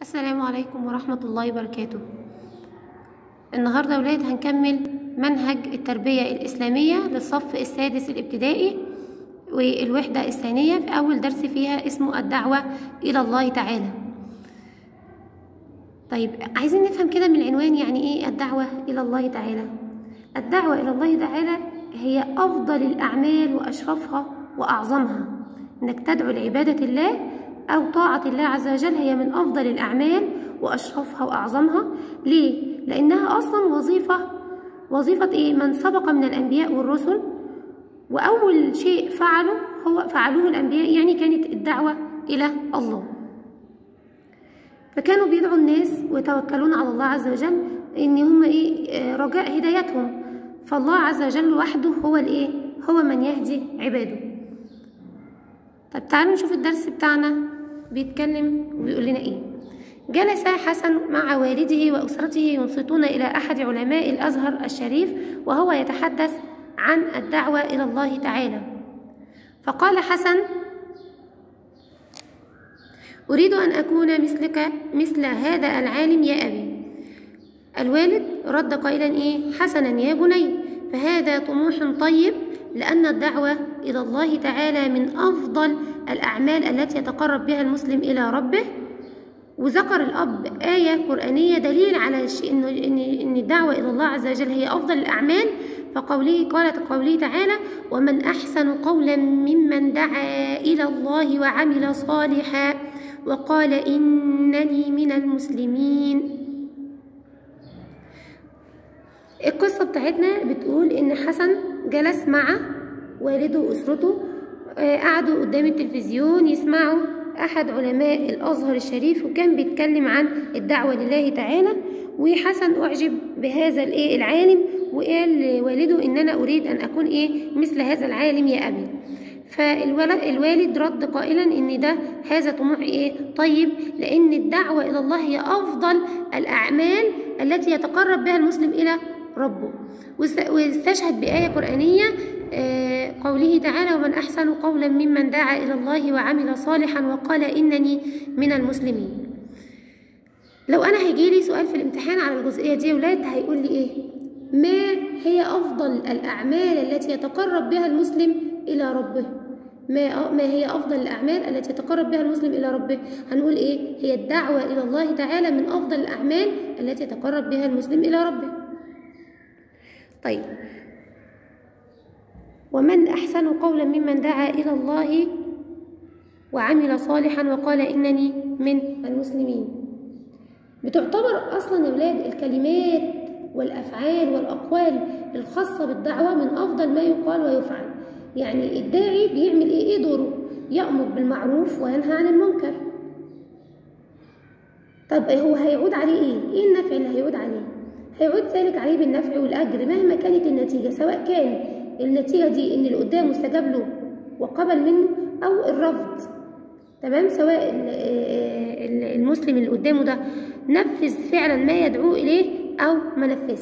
السلام عليكم ورحمة الله وبركاته النهاردة يا ولاد هنكمل منهج التربية الإسلامية للصف السادس الابتدائي والوحدة الثانية في أول درس فيها اسمه الدعوة إلى الله تعالى طيب عايزين نفهم كده من العنوان يعني إيه الدعوة إلى الله تعالى الدعوة إلى الله تعالى هي أفضل الأعمال وأشرفها وأعظمها إنك تدعو لعبادة الله أو طاعة الله عز وجل هي من أفضل الأعمال وأشرفها وأعظمها ليه؟ لأنها أصلا وظيفة وظيفة إيه؟ من سبق من الأنبياء والرسل وأول شيء فعله هو فعلوه الأنبياء يعني كانت الدعوة إلى الله فكانوا بيدعوا الناس ويتوكلون على الله عز وجل إن هم إيه رجاء هدايتهم فالله عز وجل وحده هو الإيه؟ هو من يهدي عباده طب تعالوا نشوف الدرس بتاعنا بيتكلم وبيقول لنا ايه جلس حسن مع والده وأسرته ينصتون إلى أحد علماء الأزهر الشريف وهو يتحدث عن الدعوة إلى الله تعالى فقال حسن أريد أن أكون مثلك مثل هذا العالم يا أبي الوالد رد قائلا إيه حسنا يا بني فهذا طموح طيب لأن الدعوة إلى الله تعالى من أفضل الأعمال التي يتقرب بها المسلم إلى ربه وذكر الأب آية قرآنية دليل على إن إن الدعوة إلى الله عز وجل هي أفضل الأعمال فقوله قالت قوله تعالى ومن أحسن قولا ممن دعا إلى الله وعمل صالحا وقال إنني من المسلمين القصة بتاعتنا بتقول إن حسن جلس مع والده وأسرته قعدوا قدام التلفزيون يسمعوا أحد علماء الأزهر الشريف وكان بيتكلم عن الدعوة لله تعالى وحسن أعجب بهذا الإيه العالم وقال لوالده إن أنا أريد أن أكون إيه مثل هذا العالم يا أبي فالوالد رد قائلا ان ده هذا طموح ايه طيب لان الدعوه الى الله هي افضل الاعمال التي يتقرب بها المسلم الى ربه واستشهد بآية قرآنية قوله تعالى ومن أحسن قولا ممن دعا إلى الله وعمل صالحا وقال إنني من المسلمين لو أنا هيجيلي سؤال في الامتحان على الجزئية دي يا ولاد هيقول لي إيه ما هي أفضل الأعمال التي يتقرب بها المسلم إلى ربه ما ما هي أفضل الأعمال التي يتقرب بها المسلم إلى ربه هنقول إيه هي الدعوة إلى الله تعالى من أفضل الأعمال التي يتقرب بها المسلم إلى ربه طيب ومن أحسن قولا ممن دعا إلى الله وعمل صالحا وقال إنني من المسلمين بتعتبر أصلا يا ولاد الكلمات والأفعال والأقوال الخاصة بالدعوة من أفضل ما يقال ويفعل يعني الداعي بيعمل إيه, إيه دوره يأمر بالمعروف وينهى عن المنكر طب هو هيعود عليه إيه إيه النفع اللي هيعود عليه هيعود ذلك عليه بالنفع والأجر مهما كانت النتيجة سواء كان النتيجة دي إن اللي قدامه استجاب له وقبل منه أو الرفض تمام سواء المسلم اللي قدامه ده نفذ فعلا ما يدعو إليه أو ما نفذ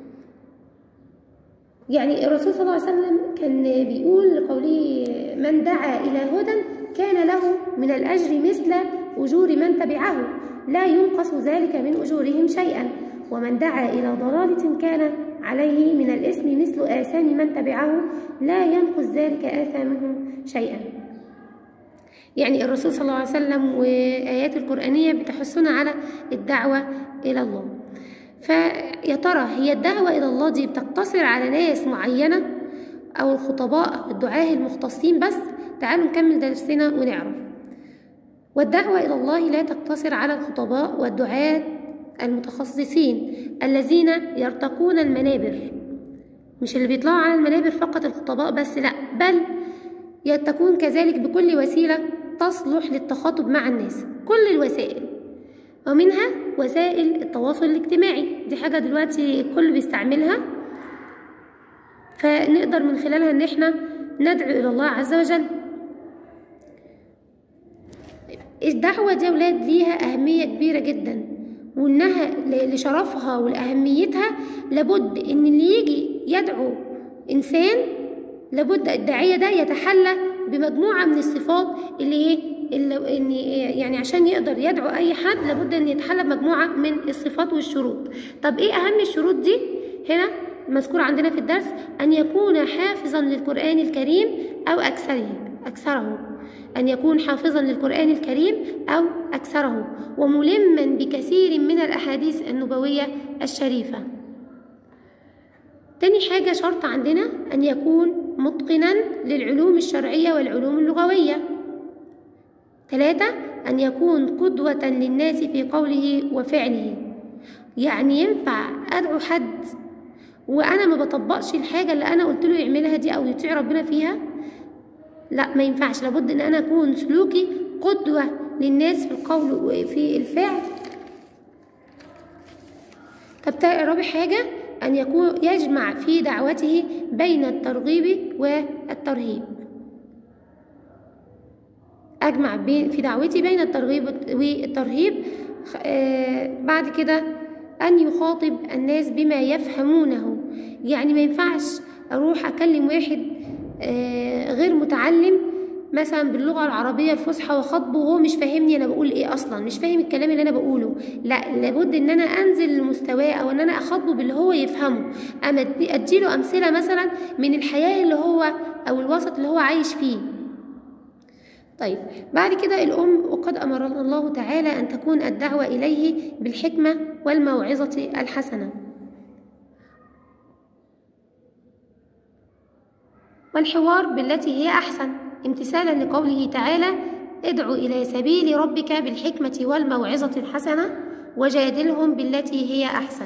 يعني الرسول صلى الله عليه وسلم كان بيقول لقوله من دعا إلى هدى كان له من الأجر مثل أجور من تبعه لا ينقص ذلك من أجورهم شيئا ومن دعا إلى ضلالة كان عليه من الإثم مثل آثام من تبعه لا ينقص ذلك آثامهم شيئا يعني الرسول صلى الله عليه وسلم وآيات القرآنية بتحثنا على الدعوة إلى الله فيا ترى هي الدعوة إلى الله دي بتقتصر على ناس معينة أو الخطباء أو الدعاة المختصين بس تعالوا نكمل درسنا ونعرف والدعوة إلى الله لا تقتصر على الخطباء والدعاة المتخصصين الذين يرتقون المنابر مش اللي بيطلعوا على المنابر فقط الخطباء بس لا بل تكون كذلك بكل وسيلة تصلح للتخاطب مع الناس كل الوسائل ومنها وسائل التواصل الاجتماعي دي حاجة دلوقتي الكل بيستعملها فنقدر من خلالها ان احنا ندعو الى الله عز وجل الدعوة دي يا ولاد ليها أهمية كبيرة جدا وانها لشرفها ولاهميتها لابد ان اللي يجي يدعو انسان لابد الداعيه ده يتحلى بمجموعه من الصفات اللي ايه اللي إن يعني عشان يقدر يدعو أي حد لابد أن يتحلى بمجموعة من الصفات والشروط طب إيه أهم الشروط دي هنا مذكور عندنا في الدرس أن يكون حافظا للقرآن الكريم أو أكثره أكثره أن يكون حافظا للقرآن الكريم أو أكثره وملما بكثير من الأحاديث النبوية الشريفة تاني حاجة شرط عندنا أن يكون متقنا للعلوم الشرعية والعلوم اللغوية ثلاثة أن يكون قدوة للناس في قوله وفعله يعني ينفع أدعو حد وأنا ما بطبقش الحاجة اللي أنا قلت له يعملها دي أو يطيع ربنا فيها لا ما ينفعش لابد ان انا اكون سلوكي قدوة للناس في القول وفي الفعل طب رابع حاجة أن يكون يجمع في دعوته بين الترغيب والترهيب أجمع بين في دعوتي بين الترغيب والترهيب آه بعد كده أن يخاطب الناس بما يفهمونه يعني ما ينفعش أروح أكلم واحد آه غير متعلم مثلا باللغة العربية الفصحى وخطبه وهو مش فاهمني أنا بقول إيه أصلا مش فاهم الكلام اللي أنا بقوله لا لابد إن أنا أنزل لمستواه أو إن أنا أخاطبه باللي هو يفهمه أما أديله أمثلة مثلا من الحياة اللي هو أو الوسط اللي هو عايش فيه طيب بعد كده الأم وقد أمرنا الله تعالى أن تكون الدعوة إليه بالحكمة والموعظة الحسنة والحوار بالتي هي أحسن امتثالا لقوله تعالى ادع إلى سبيل ربك بالحكمة والموعظة الحسنة وجادلهم بالتي هي أحسن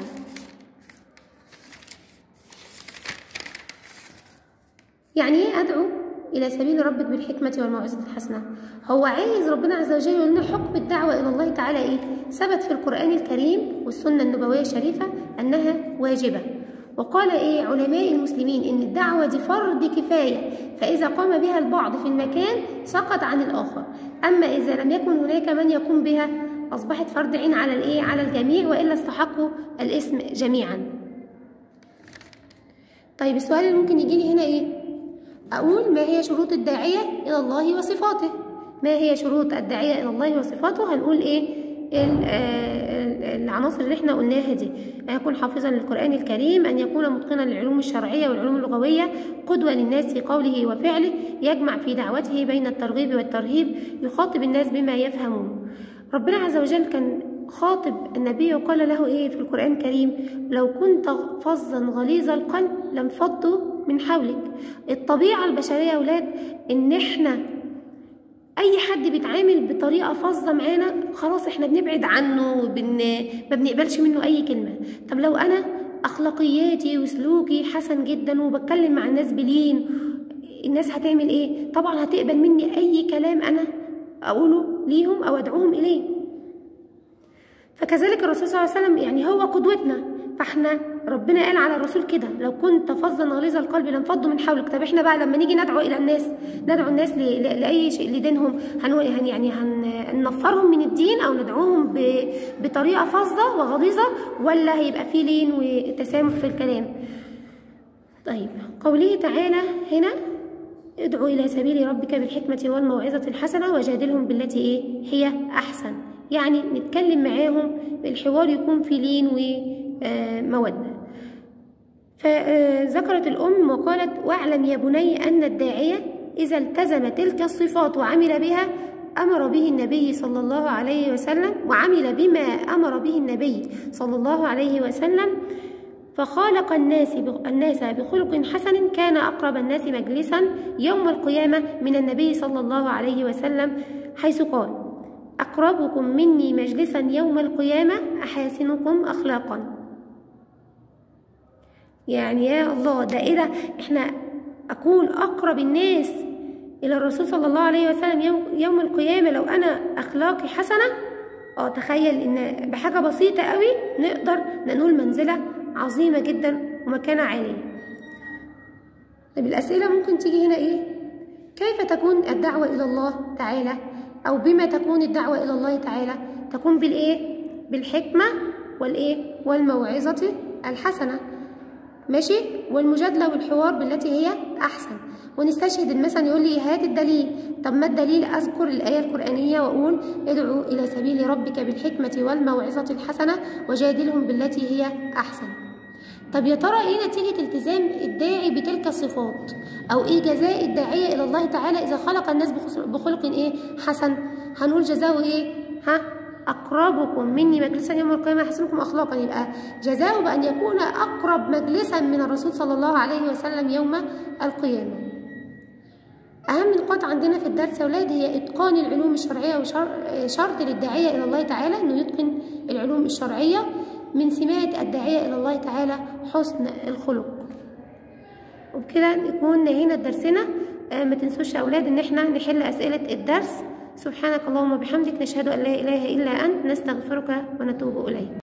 يعني ايه أدعو إلى سبيل ربك بالحكمة والموعظة الحسنة هو عايز ربنا عز وجل يقول لنا حكم الدعوة إلى الله تعالى إيه ثبت في القرآن الكريم والسنة النبوية الشريفة أنها واجبة وقال ايه علماء المسلمين ان الدعوة دي فرض كفاية فاذا قام بها البعض في المكان سقط عن الاخر اما اذا لم يكن هناك من يقوم بها اصبحت فرض عين على الايه على الجميع والا استحقوا الاسم جميعا طيب السؤال اللي ممكن يجي لي هنا ايه اقول ما هي شروط الداعية الى الله وصفاته ما هي شروط الداعية الى الله وصفاته هنقول ايه العناصر اللي احنا قلناها دي أن يكون حافظا للقرآن الكريم أن يكون متقنا للعلوم الشرعية والعلوم اللغوية قدوة للناس في قوله وفعله يجمع في دعوته بين الترغيب والترهيب يخاطب الناس بما يفهمون ربنا عز وجل كان خاطب النبي وقال له ايه في القرآن الكريم لو كنت فظا غليظ القلب لانفضوا من حولك الطبيعة البشرية يا ولاد ان احنا اي حد بيتعامل بطريقه فظه معانا خلاص احنا بنبعد عنه وبن... ما بنقبلش منه اي كلمه طب لو انا اخلاقياتي وسلوكي حسن جدا وبتكلم مع الناس بلين الناس هتعمل ايه طبعا هتقبل مني اي كلام انا اقوله ليهم او ادعوهم اليه فكذلك الرسول صلى الله عليه وسلم يعني هو قدوتنا فاحنا ربنا قال على الرسول كده لو كنت فظا غليظ القلب لانفضوا من حولك طب احنا بقى لما نيجي ندعو الى الناس ندعو الناس لاي شيء لدينهم هنقول هن يعني هننفرهم من الدين او ندعوهم بطريقه فظه وغليظه ولا هيبقى في لين وتسامح في الكلام طيب قوله تعالى هنا ادعو الى سبيل ربك بالحكمه والموعظه الحسنه وجادلهم بالتي ايه هي احسن يعني نتكلم معاهم الحوار يكون في لين وموده فذكرت الأم وقالت واعلم يا بني أن الداعية إذا التزم تلك الصفات وعمل بها أمر به النبي صلى الله عليه وسلم وعمل بما أمر به النبي صلى الله عليه وسلم فخالق الناس الناس بخلق حسن كان أقرب الناس مجلسا يوم القيامة من النبي صلى الله عليه وسلم حيث قال أقربكم مني مجلسا يوم القيامة أحاسنكم أخلاقا يعني يا الله ده ايه ده احنا اكون اقرب الناس الى الرسول صلى الله عليه وسلم يوم, يوم القيامه لو انا اخلاقي حسنه اه تخيل ان بحاجه بسيطه قوي نقدر ننول منزله عظيمه جدا ومكانه عاليه طيب الاسئله ممكن تيجي هنا ايه كيف تكون الدعوه الى الله تعالى او بما تكون الدعوه الى الله تعالى تكون بالايه بالحكمه والايه والموعظه الحسنه ماشي والمجادلة والحوار بالتي هي أحسن ونستشهد مثلا يقول لي هات الدليل طب ما الدليل أذكر الآية القرآنية وأقول ادعو إلى سبيل ربك بالحكمة والموعظة الحسنة وجادلهم بالتي هي أحسن طب يا ترى ايه نتيجة التزام الداعي بتلك الصفات او ايه جزاء الداعية الى الله تعالى اذا خلق الناس بخلق ايه حسن هنقول جزاؤه ايه ها أقربكم مني مجلسا يوم القيامة أحسنكم أخلاقا يبقى جزاؤه بأن يكون أقرب مجلسا من الرسول صلى الله عليه وسلم يوم القيامة أهم نقاط عندنا في الدرس يا أولاد هي إتقان العلوم الشرعية وشرط للداعية إلى الله تعالى إنه يتقن العلوم الشرعية من سمات الداعية إلى الله تعالى حسن الخلق وبكده نكون نهينا درسنا ما تنسوش يا أولاد إن احنا نحل أسئلة الدرس سبحانك اللهم وبحمدك نشهد أن لا إله إلا أنت نستغفرك ونتوب إليك